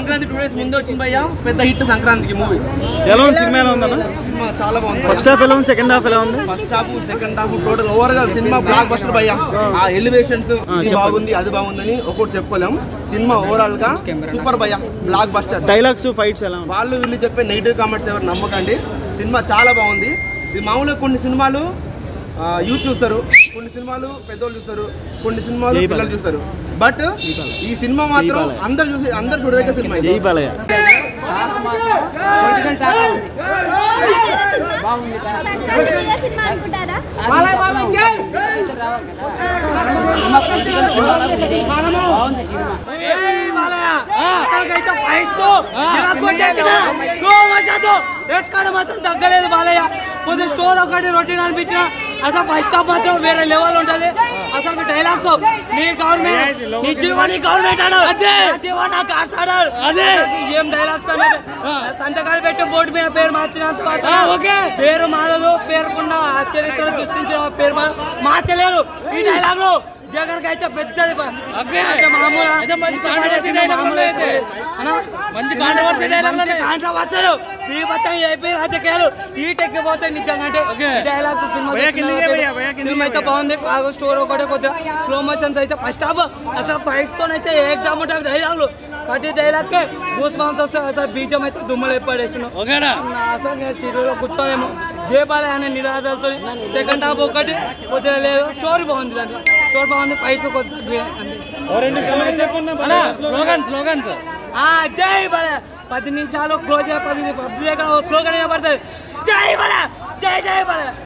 Sankranti two days ముందే వచ్చింది భయ్యా పెద్ద హిట్ సంక్రాంతికి మూవీ ఎలా ఉంది సినిమా ఎలా ఉందన్న సినిమా చాలా బాగుంది ఫస్ట్ హాఫ్ ఎలా ఉంది సెకండ్ హాఫ్ ఎలా ఉంది first half second half total over గా సినిమా బ్లాక్ బస్టర్ భయ్యా ఆ ఎలివేషన్స్ ఇది చెప్పండి. బాగుంది అది బాగుందని ఒకటి చెప్పుకోలేం సినిమా ఓవరాల్ గా సూపర్ భయ్యా బ్లాక్ బస్టర్ డైలాగ్స్ ఫైట్స్ ఎలా ఉంది వాళ్ళు వీళ్ళు చెప్పే నెగిటివ్ కామెంట్స్ ఎవరు నమ్మకండి సినిమా చాలా బాగుంది ఇది మామూలుగా కొన్ని సినిమాలు యూత్ చూస్తారు కొన్ని సినిమాలు పెద్దోళ్ళు చూస్తారు కొన్ని సినిమాలు జై పిల్లలు చూస్తారు బట్ ఈ సినిమా మాత్రం బాలయ్య. అందరు చూసి అందరు చూడదగ్గ సినిమా ఇది. జై బాలయ్య సినిమా అనుకుంటారా ఎక్కడ మాత్రం తగ్గలేదు బాలయ్య కొద్దిగా స్టోర్ ఒకటి రొటీన్ అనిపించిన అసలు ఫస్ట్ హాఫ్ మాత్రం వేరే లెవెల్ ఉంటది అసలు డైలాగ్స్ నీ గవర్నమెంట్ నీ జీవో నీ గవర్నమెంట్ అన్నాడు నా జీవో నా కార్స్ అన్నాడు అదే ఏం డైలాగ్స్ అన్నాడు సంతకాలు పెట్టి బోర్డు మీద పేరు మార్చిన ఓకే పేరు మారదు పేరుకున్న ఆ చరిత్ర సృష్టించిన పేరు మార- మార్చలేరు ఈ డైలాగ్ లో జగన్ అయితే పెద్దది ప- అయితే మామూలు మంచి మంచి కాంట్రవర్సీలు ఈ వచ్చాయి ఏపీ రాజకీయాలు ఈ టెక్కిపోతే నిజంగా అంటే డైలాగ్స్ సినిమా సినిమా అయితే బాగుంది కాగా స్టోర్ ఒకటే కొద్దిగా స్లో మోషన్స్ అయితే ఫస్ట్ హాఫ్ అసలు ఫైట్స్ తో అయితే ఏకదమ్ ఉంటుంది డైలాగ్లు ప్రతి డైలాగ్ కే గూస్ బాంబ్స్ వస్తే అసలు బీజం అయితే దుమ్మలు ఎప్పడేసిన అసలు నేను సీరియల్లో కూర్చోలేము జయపాలే అనే నిరాధారతో సెకండ్ హాఫ్ ఒకటి కొద్దిగా లేదు స్టోరీ బాగుంది దాంట్లో స్టోరీ బాగుంది ఫైట్స్ కొద్దిగా స్లోగన్ స్లోగన్స్ ఆ జై బల పది నిమిషాలు క్లోజ్ అయ్యి పది స్లోగన్ పడుతుంది జై బల జై జై బల